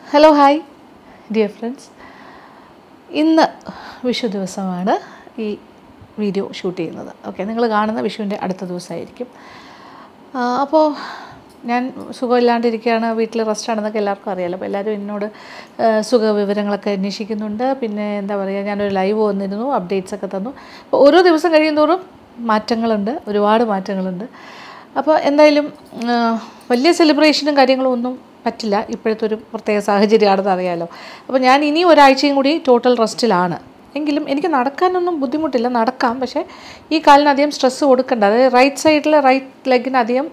Hello hi dear friends ഇന്ന് വിഷു ദിവസമാണ് ഈ വീഡിയോ ഷൂട്ട് ചെയ്യുന്നത് ഓക്കെ നിങ്ങൾ കാണുന്ന വിഷുവിൻ്റെ അടുത്ത ദിവസമായിരിക്കും ആ, അപ്പോൾ ഞാൻ സുഖമില്ലാണ്ടിരിക്കുകയാണ് വീട്ടിൽ റെസ്റ്റാണെന്നൊക്കെ എല്ലാവർക്കും അറിയാലോ അപ്പോൾ എല്ലാവരും എന്നോട് ആ, സുഖവിവരങ്ങളൊക്കെ അന്വേഷിക്കുന്നുണ്ട് പിന്നെ എന്താ പറയുക ഞാനൊരു ലൈവ് വന്നിരുന്നു അപ്ഡേറ്റ്സ് ഒക്കെ തന്നു അപ്പോൾ ഓരോ ദിവസം കഴിയുന്തോറും മാറ്റങ്ങളുണ്ട് ഒരുപാട് മാറ്റങ്ങളുണ്ട് അപ്പോൾ എന്തായാലും ആ, വലിയ സെലിബ്രേഷനും കാര്യങ്ങളും ഒന്നും പറ്റില്ല ഇപ്പോഴത്തെ ഒരു പ്രത്യേക സാഹചര്യമാണെന്ന് അറിയാലോ അപ്പോൾ ഞാൻ ഇനി ഒരാഴ്ചയും കൂടി ടോട്ടൽ റെസ്റ്റിലാണ് എങ്കിലും എനിക്ക് നടക്കാനൊന്നും ബുദ്ധിമുട്ടില്ല നടക്കാം പക്ഷേ ഈ കാലിന് അധികം സ്ട്രെസ്സ് കൊടുക്കണ്ട അതായത് റൈറ്റ് സൈഡിൽ റൈറ്റ് ലെഗിന് അധികം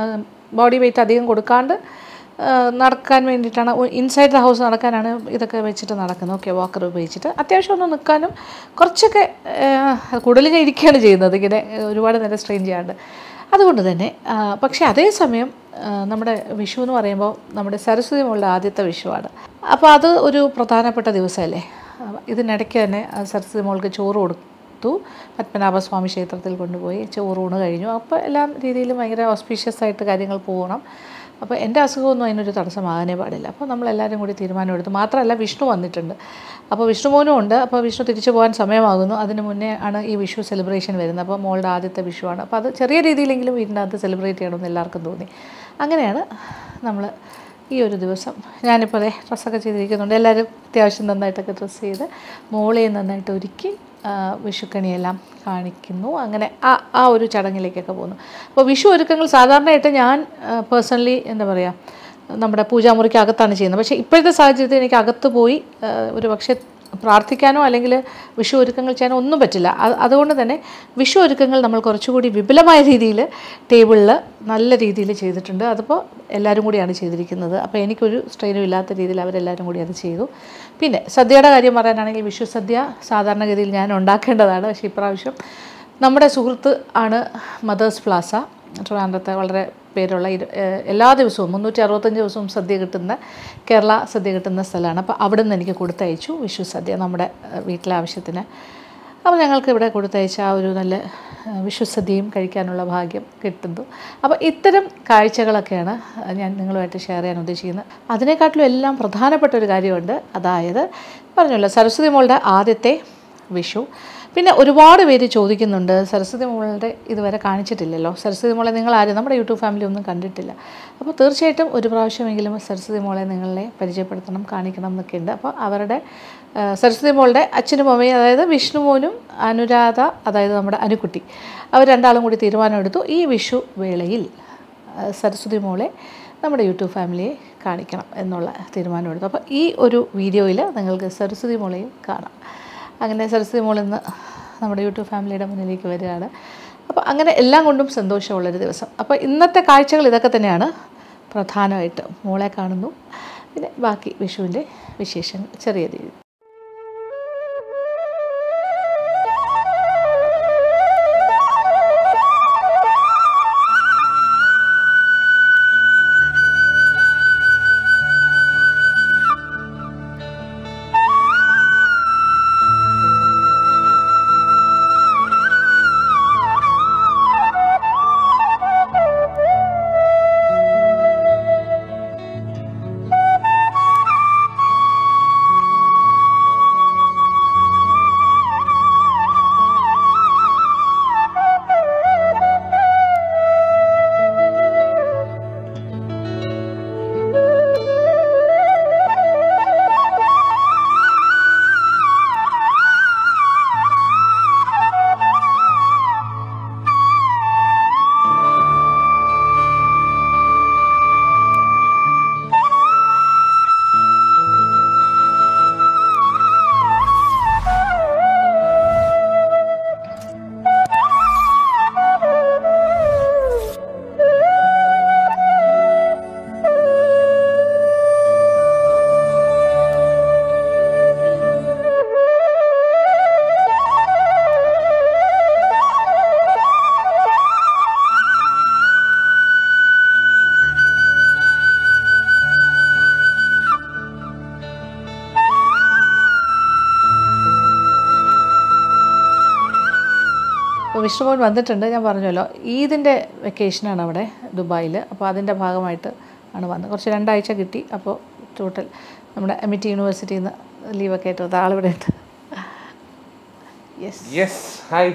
ബോഡി വെയിറ്റ് അധികം കൊടുക്കാണ്ട് ആ, നടക്കാൻ വേണ്ടിയിട്ടാണ് ഇൻസൈഡ് ദ ഹൗസ് നടക്കാനാണ് ഇതൊക്കെ വെച്ചിട്ട് നടക്കുന്നത് ഓക്കെ വാക്കർ ഉപയോഗിച്ചിട്ട് അത്യാവശ്യം ഒന്ന് നിൽക്കാനും കുറച്ചൊക്കെ ആ, കൂടുതൽ ഞാൻ ഇരിക്കുകയാണ് ചെയ്യുന്നത് ഇങ്ങനെ ഒരുപാട് നേരം സ്ട്രെയിൻ ചെയ്യാണ്ട് അതുകൊണ്ട് തന്നെ ആ, പക്ഷേ അതേസമയം ആ, നമ്മുടെ വിഷു എന്ന് പറയുമ്പോൾ നമ്മുടെ സരസ്വതി മോളുടെ ആദ്യത്തെ വിഷുവാണ് അപ്പോൾ അത് ഒരു പ്രധാനപ്പെട്ട ദിവസമല്ലേ ആ, ഇതിനിടയ്ക്ക് തന്നെ ആ സരസ്വതി മോൾക്ക് ചോറ് കൊടുത്തു പത്മനാഭസ്വാമി ക്ഷേത്രത്തിൽ കൊണ്ടുപോയി ചോറൂണ് കഴിഞ്ഞു അപ്പോൾ എല്ലാ രീതിയിലും ഭയങ്കര ഓസ്പീഷ്യസ് ആയിട്ട് കാര്യങ്ങൾ പോകണം അപ്പോൾ എൻ്റെ അസുഖമൊന്നും അതിനൊരു തടസ്സമാകാനേ പാടില്ല അപ്പോൾ നമ്മളെല്ലാവരും കൂടി തീരുമാനമെടുത്തു മാത്രമല്ല വിഷ്ണു വന്നിട്ടുണ്ട് അപ്പോൾ വിഷ്ണുമോനും ഉണ്ട് അപ്പോൾ വിഷ്ണു തിരിച്ചു പോകാൻ സമയമാകുന്നു അതിന് മുന്നേ ആണ് ഈ വിഷു സെലിബ്രേഷൻ വരുന്നത് അപ്പോൾ മോളുടെ ആദ്യത്തെ വിഷുവാണ് അപ്പോൾ അത് ചെറിയ രീതിയിലെങ്കിലും വീടിനകത്ത് സെലിബ്രേറ്റ് ചെയ്യണമെന്ന് എല്ലാവർക്കും തോന്നി അങ്ങനെയാണ് നമ്മൾ ഈ ഒരു ദിവസം ഞാനിപ്പോൾ അതെ ഡ്രസ്സൊക്കെ ചെയ്തിരിക്കുന്നുണ്ട് എല്ലാവരും അത്യാവശ്യം നന്നായിട്ടൊക്കെ ഡ്രസ്സ് ചെയ്ത് മോളെയും നന്നായിട്ട് ഒരുക്കി ആ, വിഷുക്കണിയെല്ലാം കാണിക്കുന്നു അങ്ങനെ ആ ആ ഒരു ചടങ്ങിലേക്കൊക്കെ പോകുന്നു അപ്പോൾ വിഷു ഒരുക്കങ്ങൾ സാധാരണയായിട്ട് ഞാൻ പേഴ്സണലി എന്താ പറയുക നമ്മുടെ പൂജാമുറിക്ക് അകത്താണ് ചെയ്യുന്നത് പക്ഷേ ഇപ്പോഴത്തെ സാഹചര്യത്തിൽ എനിക്ക് അകത്ത് പോയി ആ, ഒരു പക്ഷേ പ്രാർത്ഥിക്കാനോ അല്ലെങ്കിൽ വിഷു ഒരുക്കങ്ങൾ ചെയ്യാനോ ഒന്നും പറ്റില്ല അത് അതുകൊണ്ട് തന്നെ വിഷു ഒരുക്കങ്ങൾ നമ്മൾ കുറച്ചുകൂടി വിപുലമായ രീതിയിൽ ടേബിളിൽ നല്ല രീതിയിൽ ചെയ്തിട്ടുണ്ട് അതിപ്പോൾ എല്ലാവരും കൂടിയാണ് ചെയ്തിരിക്കുന്നത് അപ്പോൾ എനിക്കൊരു സ്ട്രെയിനും ഇല്ലാത്ത രീതിയിൽ അവരെല്ലാവരും കൂടി അത് ചെയ്തു പിന്നെ സദ്യയുടെ കാര്യം പറയാനാണെങ്കിൽ വിഷു സദ്യ സാധാരണഗതിയിൽ ഞാൻ ഉണ്ടാക്കേണ്ടതാണ് പക്ഷേ ഇപ്രാവശ്യം നമ്മുടെ സുഹൃത്ത് ആണ് മദേഴ്സ് പ്ലാസ ട്രിവാൻഡ്രത്തെ വളരെ പേരുള്ള ഇരു- ഏഹ് എല്ലാ ദിവസവും മുന്നൂറ്റി അറുപത്തഞ്ച് ദിവസവും സദ്യ കിട്ടുന്ന കേരള സദ്യ കിട്ടുന്ന സ്ഥലമാണ് അപ്പോൾ അവിടെ നിന്ന് എനിക്ക് കൊടുത്തയച്ചു വിഷു സദ്യ നമ്മുടെ ഏഹ് വീട്ടിലെ ആവശ്യത്തിന് അപ്പോൾ ഞങ്ങൾക്ക് ഇവിടെ കൊടുത്തയച്ച ആ ഒരു നല്ല ഏഹ് വിഷു സദ്യയും കഴിക്കാനുള്ള ഭാഗ്യം കിട്ടുന്നു അപ്പോൾ ഇത്തരം കാഴ്ചകളൊക്കെയാണ് ഞാൻ നിങ്ങളുമായിട്ട് ഷെയർ ചെയ്യാൻ ഉദ്ദേശിക്കുന്നത് അതിനെക്കാട്ടിലും എല്ലാം പ്രധാനപ്പെട്ട ഒരു കാര്യമുണ്ട് അതായത് പറഞ്ഞല്ലോ സരസ്വതി മോളുടെ ആദ്യത്തെ വിഷു പിന്നെ ഒരുപാട് പേര് ചോദിക്കുന്നുണ്ട് സരസ്വതി മോളുടെ ഇതുവരെ കാണിച്ചിട്ടില്ലല്ലോ സരസ്വതി മോളെ നിങ്ങൾ ആരും നമ്മുടെ യൂട്യൂബ് ഫാമിലി ഒന്നും കണ്ടിട്ടില്ല അപ്പോൾ തീർച്ചയായിട്ടും ഒരു പ്രാവശ്യമെങ്കിലും സരസ്വതി മോളെ നിങ്ങളെ പരിചയപ്പെടുത്തണം കാണിക്കണം എന്നൊക്കെ ഉണ്ട് അപ്പോൾ അവരുടെ ആ, സരസ്വതി മോളുടെ അച്ഛനും അമ്മയും അതായത് വിഷ്ണുമോനും അനുരാധ അതായത് നമ്മുടെ അനുക്കുട്ടി അവർ രണ്ടാളും കൂടി തീരുമാനമെടുത്തു ഈ വിഷു വേളയിൽ ആ, സരസ്വതി മോളെ നമ്മുടെ യൂട്യൂബ് ഫാമിലിയെ കാണിക്കണം എന്നുള്ള തീരുമാനമെടുത്തു അപ്പോൾ ഈ ഒരു വീഡിയോയിൽ നിങ്ങൾക്ക് സരസ്വതി മോളെയും കാണാം അങ്ങനെ സരസ്വതി മോൾ ഇന്ന് നമ്മുടെ യൂട്യൂബ് ഫാമിലിയുടെ മുന്നിലേക്ക് വരികയാണ് അപ്പോൾ അങ്ങനെ എല്ലാം കൊണ്ടും സന്തോഷമുള്ളൊരു ദിവസം അപ്പോൾ ഇന്നത്തെ കാഴ്ചകൾ ഇതൊക്കെ തന്നെയാണ് പ്രധാനമായിട്ട് മോളെ കാണുന്നു പിന്നെ ബാക്കി വിഷുവിൻ്റെ വിശേഷങ്ങൾ ചെറിയ രീതി അപ്പോൾ വിഷ്ണുമോൻ വന്നിട്ടുണ്ട് ഞാൻ പറഞ്ഞല്ലോ ഈദിൻ്റെ വെക്കേഷനാണ് അവിടെ ദുബായിൽ അപ്പോൾ അതിൻ്റെ ഭാഗമായിട്ട് ആണ് വന്നത് കുറച്ച് രണ്ടാഴ്ച കിട്ടി അപ്പോൾ ടോട്ടൽ നമ്മുടെ എമിറ്റി യൂണിവേഴ്സിറ്റിയിൽ നിന്ന് ലീവൊക്കെ ആയിട്ട് ആളിവിടെ ഉണ്ട് യെസ് യെസ് ഹായ്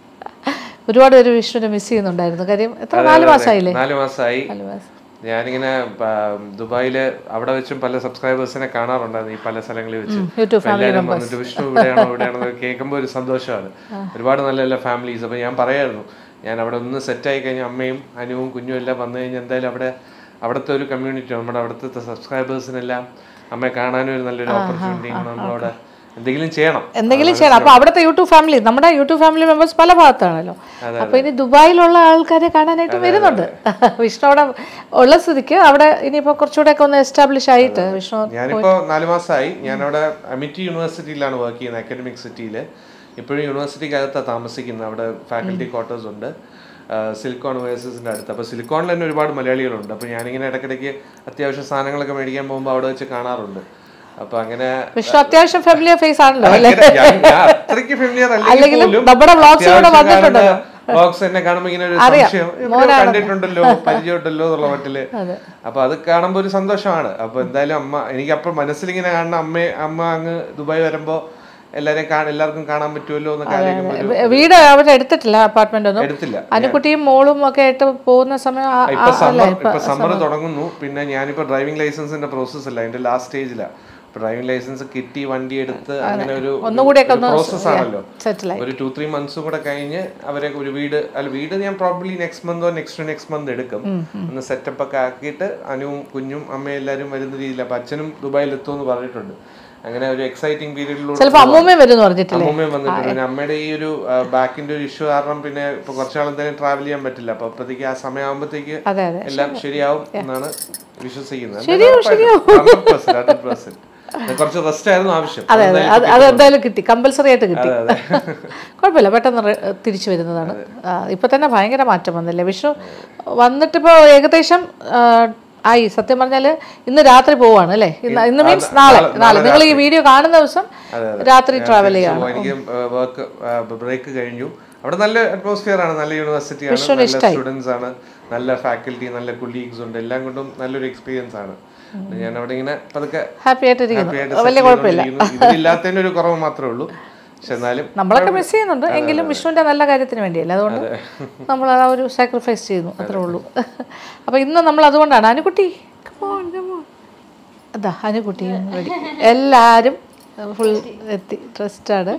ഒരുപാട് പേര് വിഷ്ണുവിനെ മിസ് ചെയ്യുന്നുണ്ടായിരുന്നു കാര്യം എത്ര നാല് മാസമായില്ലേ നാല് മാസമായി നാല് മാസം ഞാനിങ്ങനെ പ- ദുബായില് അവിടെ വെച്ചും പല സബ്സ്ക്രൈബേഴ്സിനെ കാണാറുണ്ടായിരുന്നു ഈ പല സ്ഥലങ്ങളിൽ വെച്ച് യൂട്യൂബ് അപ്പൊ എല്ലാവരും വന്നിട്ട് വിഷ്ണു ഇവിടെയാണോ ഇവിടെയാണോ കേൾക്കുമ്പോൾ ഒരു സന്തോഷമാണ് ഒരുപാട് നല്ല നല്ല ഫാമിലീസ് അപ്പൊ ഞാൻ പറയായിരുന്നു ഞാൻ അവിടെ ഒന്ന് സെറ്റ് ആയി കഴിഞ്ഞാൽ അമ്മയും അനുവും കുഞ്ഞും എല്ലാം വന്നു കഴിഞ്ഞാൽ എന്തായാലും അവിടെ അവിടുത്തെ ഒരു കമ്മ്യൂണിറ്റി നമ്മുടെ അവിടുത്തെ സബ്സ്ക്രൈബേഴ്സിനെല്ലാം അമ്മയെ കാണാനും ഒരു നല്ലൊരു ഓപ്പർച്യൂണിറ്റി നമ്മളവിടെ എന്തെങ്കിലും ചെയ്യണം എന്തെങ്കിലും ചെയ്യണം അപ്പൊ അവിടുത്തെ യൂട്യൂബ് ഫാമിലി നമ്മുടെ യൂട്യൂബ് ഫാമിലി മെമ്പേഴ്സ് പല ഭാഗത്താണല്ലോ അപ്പൊ ഇനി ദുബായിലുള്ള ആൾക്കാരെ കാണാനായിട്ട് വരുന്നുണ്ട് വിഷ്ണു അവിടെ ഉള്ള സ്ഥിതിക്ക് അവിടെ ഇനിയിപ്പോ കുറച്ചുകൂടെ ഒക്കെ ഒന്ന് എസ്റ്റാബ്ലിഷ് ആയിട്ട് വിഷ്ണു ഞാനിപ്പോ നാല് മാസമായി ഞാനവിടെ അമിറ്റി യൂണിവേഴ്സിറ്റിയിലാണ് വർക്ക് ചെയ്യുന്നത് അക്കാഡമിക് സിറ്റിയിൽ ഇപ്പോഴും യൂണിവേഴ്സിറ്റിക്കകത്താണ് താമസിക്കുന്നത് അവിടെ ഫാക്കൽറ്റി ക്വാർട്ടേഴ്സ് ഉണ്ട് സിലിക്കോൺ ഓയസിന്റെ അടുത്ത് അപ്പോൾ സിലിക്കോണിൽ തന്നെ ഒരുപാട് മലയാളികളുണ്ട് അപ്പോൾ ഞാനിങ്ങനെ ഇടയ്ക്കിടയ്ക്ക് അത്യാവശ്യം സാധനങ്ങളൊക്കെ മേടിക്കാൻ പോകുമ്പോൾ അവിടെ വെച്ച് കാണാറുണ്ട് അപ്പോൾ അങ്ങനെ വിഷ്ണു അത്യാവശ്യം ഫെമിലിയർ ഫേസ് ആണല്ലോ അല്ലേ അങ്ങനെ ഞാൻ- ഞാൻ അത്രയ്ക്ക് ഫെമിലിയർ അല്ലെങ്കിൽ അല്ലെങ്കിലും പോലും നമ്മുടെ വ്ളോഗ്സ് ഇവിടെ വന്നിട്ടുണ്ടല്ലോ വ്ളോഗ്സ് എന്നെ കാണുമ്പോൾ ഇങ്ങനെ ഒരു സംശയം എവിടെയോ കണ്ടിട്ടുണ്ടല്ലോ പരിചയമുണ്ടല്ലോ എന്നുള്ള മട്ടില് അപ്പൊ അത് കാണുമ്പോൾ ഒരു സന്തോഷമാണ് അപ്പൊ എന്തായാലും അമ്മ എനിക്ക് അപ്പൊ മനസ്സിലിങ്ങനെ കാണുന്ന അമ്മ അമ്മ അങ്ങ് ദുബായ് വരുമ്പോ എല്ലാരെയും കാ- എല്ലാവർക്കും കാണാൻ പറ്റുമല്ലോ എന്നൊക്കെ ആലോചിക്കുമ്പോൾ ഒരു- വീട് അവിടെ എടുത്തിട്ടില്ല അപ്പാർട്ട്മെന്റ് ഒന്നും എടുത്തില്ല അനുക്കുട്ടിയും മോളും ഒക്കെ ആയിട്ട് പോകുന്ന സമയം ആ- ഇപ്പൊ ആ- സമ്മർ ഇപ്പൊ സമ്മർ തുടങ്ങുന്നു പിന്നെ ഞാനിപ്പോ ഡ്രൈവിംഗ് ലൈസൻസിന്റെ പ്രോസസ് അല്ല അതിന്റെ ലാസ്റ്റ് സ്റ്റേജിലാണ് ഡ്രൈവിംഗ് ലൈസൻസ് കിട്ടി വണ്ടി എടുത്ത് അങ്ങനെ ഒരു ഒന്നുകൂടിയൊക്കെ ഒന്ന് പ്രോസസ് ആണല്ലോ സെറ്റിൽ ആയി ഒരു ടു ത്രീ മന്ത്സും കൂടെ കഴിഞ്ഞ് അവരെ ഒരു വീട് അല്ല വീട് ഞാൻ പ്രോബ്ലി നെക്സ്റ്റ് മന്തോ നെക്സ്റ്റ് നെക്സ്റ്റ് മന്ത് എടുക്കും ഒന്ന് സെറ്റപ്പ് ഒക്കെ ആക്കിയിട്ട് അനുവും കുഞ്ഞും അമ്മയും എല്ലാവരും വരുന്ന രീതിയിൽ അപ്പൊ അച്ഛനും ദുബായിൽ എത്തുമെന്ന് പറഞ്ഞിട്ടുണ്ട് അങ്ങനെ ഒരു എക്സൈറ്റിംഗ് പീരീഡിലൂടെ ചിലപ്പോ അമ്മൂമ്മയും വരും പറഞ്ഞിട്ടില്ലേ അമ്മൂമ്മയും വന്നിട്ടുണ്ട് പിന്നെ അമ്മയുടെ ഈ ഒരു ബാക്കിന്റെ ഒരു ഇഷ്യൂ കാരണം പിന്നെ ഇപ്പൊ കുറച്ചാൾ എന്തായാലും ട്രാവൽ ചെയ്യാൻ പറ്റില്ല അപ്പൊ അപ്പോഴത്തേക്ക് ആ സമയമാകുമ്പോഴത്തേക്ക് അതെ അതെ എല്ലാം ശരിയാവും എന്നാണ് വിശ്വസിക്കുന്നത് ഹൺഡ്രഡ് പെർസെന്റ് കുറച്ച് റെസ്റ്റ് ആയിരുന്നു ആവശ്യം അതെ അതെ അത് അത് എന്തായാലും കിട്ടി കമ്പൽസറി ആയിട്ട് കിട്ടി കുഴപ്പമില്ല പെട്ടെന്ന് റെ- തിരിച്ചു വരുന്നതാണ് ആ, ഇപ്പൊ തന്നെ ഭയങ്കര മാറ്റം വന്നില്ലേ വിഷ്ണു വന്നിട്ടിപ്പോ ഏകദേശം ആ, ആയി സത്യം പറഞ്ഞാല് ഇന്ന് രാത്രി പോവാണ് അല്ലേ ഇന്ന് ഇന്ന് മീൻസ് നാളെ നാളെ നിങ്ങൾ ഈ വീഡിയോ കാണുന്ന ദിവസം രാത്രി ട്രാവൽ ചെയ്യാണ് So, എനിക്ക് വർക്ക് ബ്രേക്ക് കഴിഞ്ഞു അവിടെ നല്ല അറ്റ്മോസ്ഫിയർ ആണ് നല്ല യൂണിവേഴ്സിറ്റി ആണ് നല്ല സ്റ്റുഡൻസ് ആണ് നല്ല ഫാക്കൽറ്റി നല്ല കൊളീഗ്സ് ഉണ്ട് എല്ലാം കൊണ്ടും നല്ലൊരു എക്സ്പീരിയൻസ് ആണ് ഞാൻ അവിടെ ഇങ്ങനെ പതുക്കെ ഹാപ്പി ആയിട്ടിരിക്കുന്നു happy ആയിട്ട് settle ചെയ്തുകൊണ്ടിരിക്കുന്നു. ഇതില്ലാത്തതിന്റെ ഒരു കുറവ് മാത്രമേ ഉള്ളൂ പക്ഷെ എന്നാലും നമ്മളൊക്കെ മിസ് ചെയ്യുന്നുണ്ട് എങ്കിലും വിഷ്ണുവിന്റെ നല്ല കാര്യത്തിന് വേണ്ടിയല്ല അതുകൊണ്ട് നമ്മൾ ആ ഒരു സാക്രിഫൈസ് ചെയ്യുന്നു അത്രേ ഉള്ളൂ അപ്പൊ ഇന്ന് നമ്മൾ അതുകൊണ്ടാണ് Anukutty come on, come on. അതാ അനുകുട്ടിയും ready. എല്ലാവരും ഫുൾ എത്തി ട്രസ്റ്റാണ്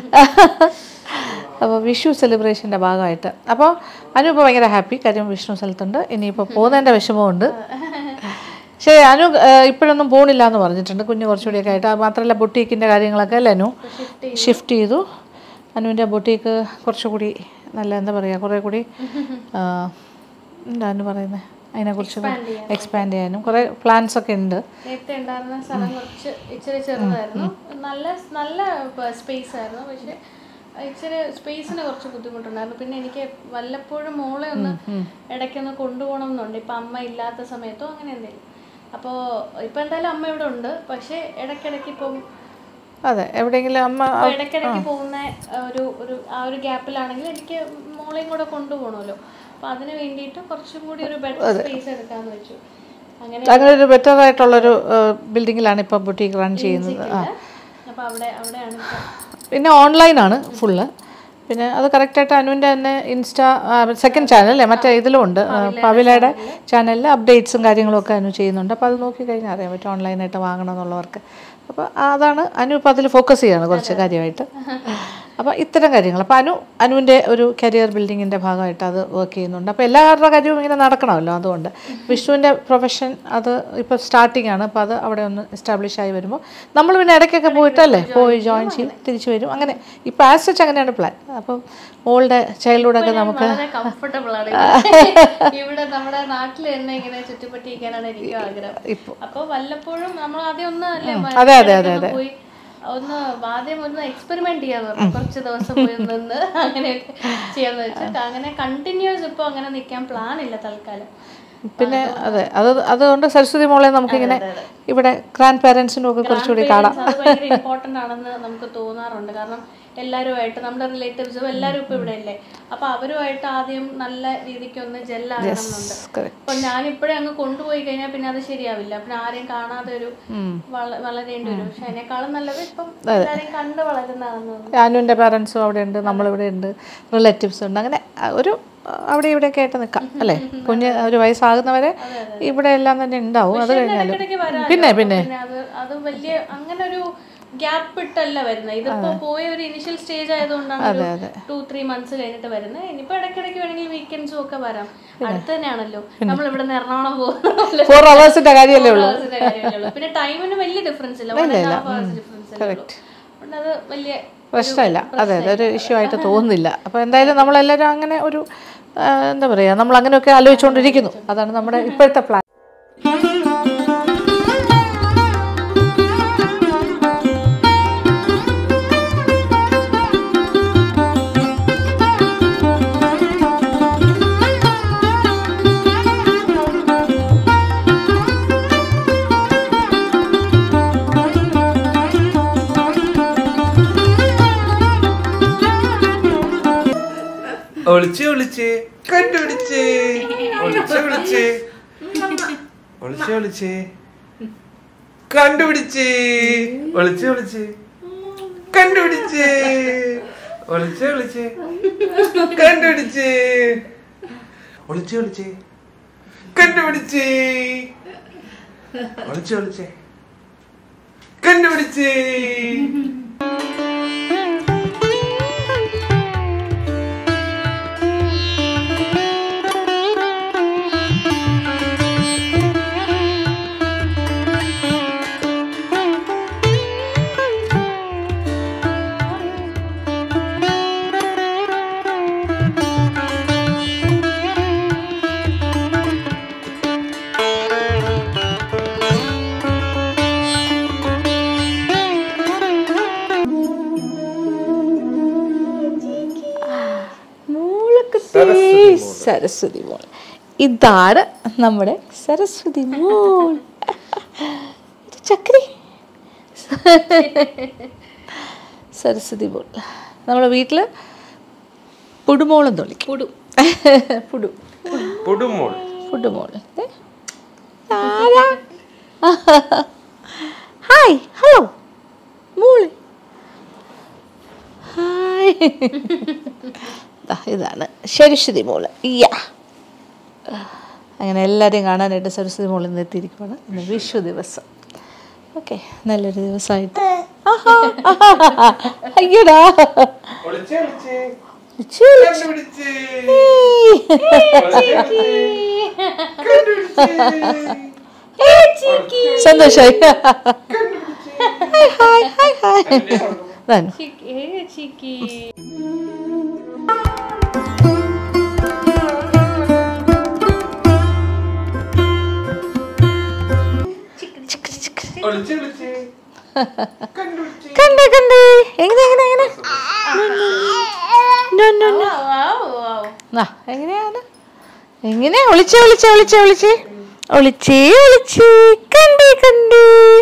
അപ്പോൾ വിഷു സെലിബ്രേഷൻ്റെ ഭാഗമായിട്ട് അപ്പോൾ അനു ഇപ്പോൾ ഭയങ്കര ഹാപ്പി കാര്യം വിഷ്ണു സ്ഥലത്തുണ്ട് ഇനിയിപ്പോൾ പോകുന്നതിൻ്റെ വിഷമമുണ്ട് ശരി അനു ഏഹ്, ഇപ്പോഴൊന്നും പോണില്ല എന്ന് പറഞ്ഞിട്ടുണ്ട് കുഞ്ഞ് കുറച്ചുകൂടിയൊക്കെ ആയിട്ട് അത് മാത്രമല്ല ബൊട്ടീക്കിൻ്റെ കാര്യങ്ങളൊക്കെ അല്ലേ അനു ഷിഫ്റ്റ് ചെയ്തു അനുവിൻ്റെ ബൊട്ടീക്ക് കുറച്ചുകൂടി നല്ല എന്താ പറയുക കുറേ കൂടി ആ, എന്താ അനു പറയുന്നത് അതിനെക്കുറിച്ച് എക്സ്പാൻഡ് ചെയ്യാനും കുറേ പ്ലാൻസ് ഒക്കെ ഉണ്ട് നേരത്തെ ഉണ്ടായിരുന്ന സ്ഥലം കുറച്ച് ഇച്ചിരി ചെറുതായിരുന്നു നല്ല നല്ല സ്പേസ് ആയിരുന്നു പക്ഷെ ഇച്ചിരി സ്പേസിന് കുറച്ച് ബുദ്ധിമുട്ടുണ്ടായിരുന്നു പിന്നെ എനിക്ക് വല്ലപ്പോഴും മോളെ ഒന്ന് ഇടയ്ക്കൊന്ന് കൊണ്ടുപോകണം എന്നുണ്ട് ഇപ്പം അമ്മ ഇല്ലാത്ത സമയത്തോ അങ്ങനെ എന്തെങ്കിലും അപ്പോൾ ഇപ്പം എന്തായാലും അമ്മ ഇവിടെ ഉണ്ട് പക്ഷേ ഇടയ്ക്കിടയ്ക്ക് ഇപ്പം അതെ എവിടെയെങ്കിലും അമ്മ ഇപ്പൊ ഇടയ്ക്കിടയ്ക്ക് പോകുന്ന ഒരു ഒരു ആ ഒരു ഗ്യാപ്പിലാണെങ്കിൽ എനിക്ക് മോളെയും കൂടെ കൊണ്ടുപോകണമല്ലോ അപ്പൊ അതിന് വേണ്ടിയിട്ട് കുറച്ചും കൂടി ഒരു ബെറ്റർ സ്പേസ് എടുക്കാന്ന് വെച്ചു അങ്ങനെ അങ്ങനെ ഒരു ബെറ്റർ ആയിട്ടുള്ളൊരു ബിൽഡിങ്ങിലാണ് ഇപ്പോൾ ബുട്ടീക്ക് റൺ ചെയ്യുന്നത് ആ അപ്പൊ അവിടെ അവിടെയാണ് ഇപ്പൊ പിന്നെ ഓൺലൈനാണ് ഫുള്ള് പിന്നെ അത് കറക്റ്റായിട്ട് അനുവിൻ്റെ തന്നെ ഇൻസ്റ്റാ സെക്കൻഡ് ചാനൽ അല്ലേ മറ്റേ ഇതിലും ഉണ്ട് ആ, പവിലയുടെ ചാനലിൽ അപ്ഡേറ്റ്സും കാര്യങ്ങളും ഒക്കെ അനു ചെയ്യുന്നുണ്ട് അപ്പോൾ അത് നോക്കി കഴിഞ്ഞാൽ അറിയാൻ പറ്റും ഓൺലൈനായിട്ട് വാങ്ങണം എന്നുള്ളവർക്ക് അപ്പോൾ അതാണ് അനു ഇപ്പോൾ അതിൽ ഫോക്കസ് ചെയ്യാണ് കുറച്ച് കാര്യമായിട്ട് അപ്പോൾ ഇത്തരം കാര്യങ്ങൾ അപ്പോൾ അനു അനുവിൻ്റെ ഒരു കരിയർ ബിൽഡിങ്ങിൻ്റെ ഭാഗമായിട്ട് അത് വർക്ക് ചെയ്യുന്നുണ്ട് അപ്പോൾ എല്ലാവരുടെ കാര്യവും ഇങ്ങനെ നടക്കണമല്ലോ അതുകൊണ്ട് വിഷ്ണുവിൻ്റെ പ്രൊഫഷൻ അത് ഇപ്പോൾ സ്റ്റാർട്ടിംഗ് ആണ് അപ്പോൾ അത് അവിടെ ഒന്ന് എസ്റ്റാബ്ലിഷ് ആയി വരുമ്പോൾ നമ്മൾ പിന്നെ ഇടയ്ക്കൊക്കെ പോയിട്ടല്ലേ പോയി ജോയിൻ ചെയ്യും തിരിച്ചു വരും അങ്ങനെ ഇപ്പോൾ ആസ് സച്ച് അങ്ങനെയാണ് പ്ലാൻ അപ്പം മോളുടെ ചൈൽഡ്ഹുഡൊക്കെ നമുക്ക് വളരെ കംഫർട്ടബിൾ ആണ് ഇവിടെ നമ്മുടെ നാട്ടിൽ തന്നെ ഇങ്ങനെ ചുറ്റിപ്പറ്റിയിരിക്കാനാണ് എനിക്ക് ആഗ്രഹം ഇപ്പോൾ അപ്പൊ വല്ലപ്പോഴും നമ്മൾ ആദ്യം ഒന്ന് അല്ലേ അതെ, അതെ, അതെ, ഒന്ന് പോയി ഒന്ന് ആദ്യം ഒന്ന് എക്സ്പെരിമെന്റ് ചെയ്യാന്ന് പറഞ്ഞു കുറച്ച് ദിവസം പോയി നിന്ന് അങ്ങനെയൊക്കെ ചെയ്യാന്ന് വെച്ചാൽ അങ്ങനെ കണ്ടിന്യൂസ് ഇപ്പൊ അങ്ങനെ നിൽക്കാൻ പ്ലാൻ ഇല്ല തൽക്കാലം പിന്നെ അതെ അത് അതുകൊണ്ട് സരസ്വതി മോളെ നമുക്കിങ്ങനെ ഇവിടെ ഗ്രാൻഡ് പാരൻസിനും ഒക്കെ കുറച്ചുകൂടി കാണാം അത് ഭയങ്കര ഇമ്പോർട്ടന്റ് ആണെന്ന് നമുക്ക് തോന്നാറുണ്ട് കാരണം എല്ലാവരുമായിട്ട് നമ്മുടെ റിലേറ്റീവ്സും എല്ലാവരും ഇപ്പൊ ഇവിടെ അല്ലേ അപ്പൊ അവരുമായിട്ട് ആദ്യം നല്ല രീതിക്ക് ഒന്ന് ജെല്ലാകണം എന്നുണ്ട് correct. അപ്പൊ ഞാനിപ്പോഴേ അങ്ങ് കൊണ്ടുപോയി കഴിഞ്ഞാൽ പിന്നെ അത് ശരിയാവില്ല പിന്നെ ആരെയും കാണാതെ ഒരു വള- വളരേണ്ടി വരും പക്ഷെ അതിനേക്കാളും നല്ലത് ഇപ്പം എല്ലാരെയും കണ്ട് വളരുന്നതാണെന്ന് തോന്നുന്നു അനുവിൻ്റെ പാരൻസും അവിടെ ഉണ്ട് നമ്മളിവിടെ ഉണ്ട് റിലേറ്റീവ്സ് ഉണ്ട് അങ്ങനെ ആ, ഒരു ആ, അവിടെ ഇവിടെയൊക്കെ ആയിട്ട് നിൽക്കാം അല്ലേ കുഞ്ഞ് ഒരു വയസ്സാകുന്നവരെ ഇവിടെ എല്ലാം തന്നെ ഉണ്ടാവും അത് കഴിഞ്ഞാലും ഇടയ്ക്കിടയ്ക്ക് വരാമല്ലോ. പിന്നെ പിന്നെ പിന്നെ അത് അത് വലിയ അങ്ങനെ ഒരു ഗ്യാപ്പ് ഇട്ടല്ല വരുന്നത് ഇതിപ്പോ പോയ ഒരു ഇനിഷ്യൽ സ്റ്റേജ് ആയതുകൊണ്ടാണ് ടു ത്രീ മന്ത്സ് കഴിഞ്ഞിട്ട് വരുന്നത് ഇനിയിപ്പോ ഇടയ്ക്കിടയ്ക്ക് വേണമെങ്കിൽ വീക്കെൻഡ്സും ഒക്കെ വരാം അടുത്ത് തന്നെയാണല്ലോ നമ്മൾ ഇവിടെ നിന്ന് എറണാകുളം പോകുന്ന ഫോർ അവേഴ്സിൻ്റെ കാര്യമല്ലേ ഉള്ളൂ പിന്നെ ടൈമിന് വലിയ ഡിഫറൻസ് ഇല്ല one and half hours difference അല്ലേ ഉള്ളൂ അതുകൊണ്ട് അത് വലിയ പ്രശ്നമില്ല അതെ അതെ ഒരു ഇഷ്യൂ ആയിട്ട് തോന്നുന്നില്ല അപ്പോൾ എന്തായാലും നമ്മളെല്ലാവരും അങ്ങനെ ഒരു ആ, എന്താ പറയുക നമ്മൾ അങ്ങനെയൊക്കെ ആലോചിച്ചുകൊണ്ടിരിക്കുന്നു അതാണ് നമ്മുടെ ഇപ്പോഴത്തെ പ്ലാൻ ഒളിച്ച് ഒളിച്ച് കണ്ടുപിടിച്ച് ഒളിച്ച് ഒളിച്ച് ഒളിച്ച് ഒളിച്ച് കണ്ടുപിടിച്ച് ഒളിച്ച് ഒളിച്ച് കണ്ടുപിടിച്ച് ഒളിച്ച് ഒളിച്ച് കണ്ടുപിടിച്ച് ഒളിച്ച് ഒളിച്ച് കണ്ടുപിടിച്ച് ഒളിച്ച് ഒളിച്ച് കണ്ടുപിടിച്ച് മോളൊക്കെ സരസ്വതി മോള്. സരസ്വതി മോൾ ഇതാണ് നമ്മുടെ സരസ്വതി മോൾ ഇത് ചക്രി സരസ്വതി മോൾ നമ്മുടെ വീട്ടിൽ പുടുമോളം തൊളിക്കും പുടു പുടു പുടുമോൾ പുടുമോൾ ദേ. ആരാ? ഹായ് ഹലോ മോള് ഹായ് ദാ ഇതാണ് സരസ്വതി മോള് യാ അങ്ങനെ എല്ലാവരെയും കാണാനായിട്ട് സരസ്വതി മോളിൽ നിന്ന് എത്തിയിരിക്കുവാണ് ഇന്ന് വിഷു ദിവസം ഓക്കെ നല്ലൊരു ദിവസമായിട്ട് ആഹാ, ആഹാ, അയ്യടാ ഒളിച്ച് ഒളിച്ച് ചൂ. കണ്ടുപിടിച്ച് സന്തോഷായി ഹായ് ഹായ് ഹായ് ഹായ് ഇതാണ് ചിക്കി ഏ ചിക്കി ഒളിച്ച് ഒളിച്ച് കണ്ടുപിടിച്ച് കണ്ടേ കണ്ടേ എങ്ങനെ എങ്ങനെ എങ്ങനെ no, no, no. Wow wow ആ, എങ്ങനെയാണ് എങ്ങനെ ഒളിച്ച് ഒളിച്ച് ഒളിച്ച് ഒളിച്ച് ഒളിച്ചേ ഒളിച്ച് കണ്ടേ കണ്ടേ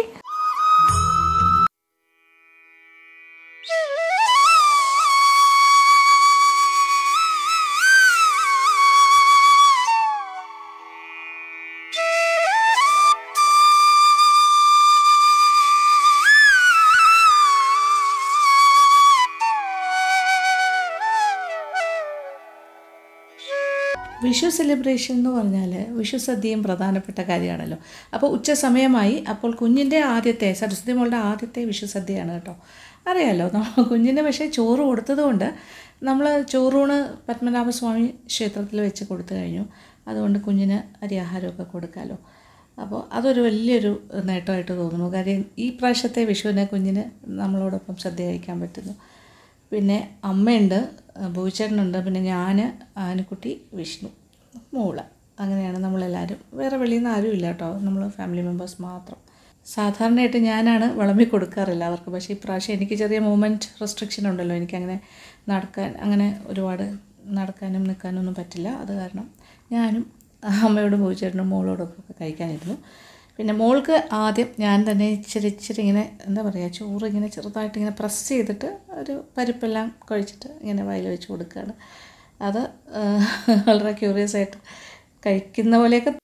വിഷു സെലിബ്രേഷൻ എന്ന് പറഞ്ഞാൽ വിഷു സദ്യയും പ്രധാനപ്പെട്ട കാര്യമാണല്ലോ അപ്പോൾ ഉച്ച സമയമായി അപ്പോൾ കുഞ്ഞിൻ്റെ ആദ്യത്തെ സരസ്വതി മോളുടെ ആദ്യത്തെ വിഷു സദ്യയാണ് കേട്ടോ അറിയാമല്ലോ നമ്മൾ കുഞ്ഞിന് പക്ഷേ ചോറ് കൊടുത്തതുകൊണ്ട് നമ്മൾ ചോറൂണ് പത്മനാഭസ്വാമി ക്ഷേത്രത്തിൽ വെച്ച് കൊടുത്തു കഴിഞ്ഞു അതുകൊണ്ട് കുഞ്ഞിന് അരിയാഹാരമൊക്കെ കൊടുക്കാമല്ലോ അപ്പോൾ അതൊരു വലിയൊരു നേട്ടമായിട്ട് തോന്നുന്നു കാര്യം ഈ പ്രാവശ്യത്തെ വിഷുവിനെ കുഞ്ഞിന് നമ്മളോടൊപ്പം സദ്യ കഴിക്കാൻ പറ്റുന്നു പിന്നെ അമ്മയുണ്ട് ഭൂചേട്ടനുണ്ട് പിന്നെ ഞാൻ ആനക്കുട്ടി വിഷ്ണു മോള് അങ്ങനെയാണ് നമ്മളെല്ലാവരും വേറെ വെളിയിൽ നിന്ന് ആരും ഇല്ല കേട്ടോ നമ്മൾ ഫാമിലി മെമ്പേഴ്സ് മാത്രം സാധാരണയായിട്ട് ഞാനാണ് വിളമ്പി കൊടുക്കാറില്ല അവർക്ക് പക്ഷേ ഇപ്രാവശ്യം എനിക്ക് ചെറിയ മൂവ്മെൻറ്റ് റെസ്ട്രിക്ഷൻ ഉണ്ടല്ലോ എനിക്കങ്ങനെ നടക്കാൻ അങ്ങനെ ഒരുപാട് നടക്കാനും നിൽക്കാനും ഒന്നും പറ്റില്ല അത് കാരണം ഞാനും അമ്മയോടും ഭൂചേട്ടനും മോളോടൊപ്പം ഒക്കെ കഴിക്കാനിരുന്നു പിന്നെ മോൾക്ക് ആദ്യം ഞാൻ തന്നെ ഇച്ചിരി ഇച്ചിരി ഇങ്ങനെ എന്താ പറയുക ചോറ് ഇങ്ങനെ ചെറുതായിട്ട് ഇങ്ങനെ പ്രസ് ചെയ്തിട്ട് ഒരു പരിപ്പെല്ലാം കഴിച്ചിട്ട് ഇങ്ങനെ വായിൽ വെച്ച് കൊടുക്കുകയാണ് അത് ആ, വളരെ ക്യൂറിയസ് ആയിട്ട് കഴിക്കുന്ന പോലെയൊക്കെ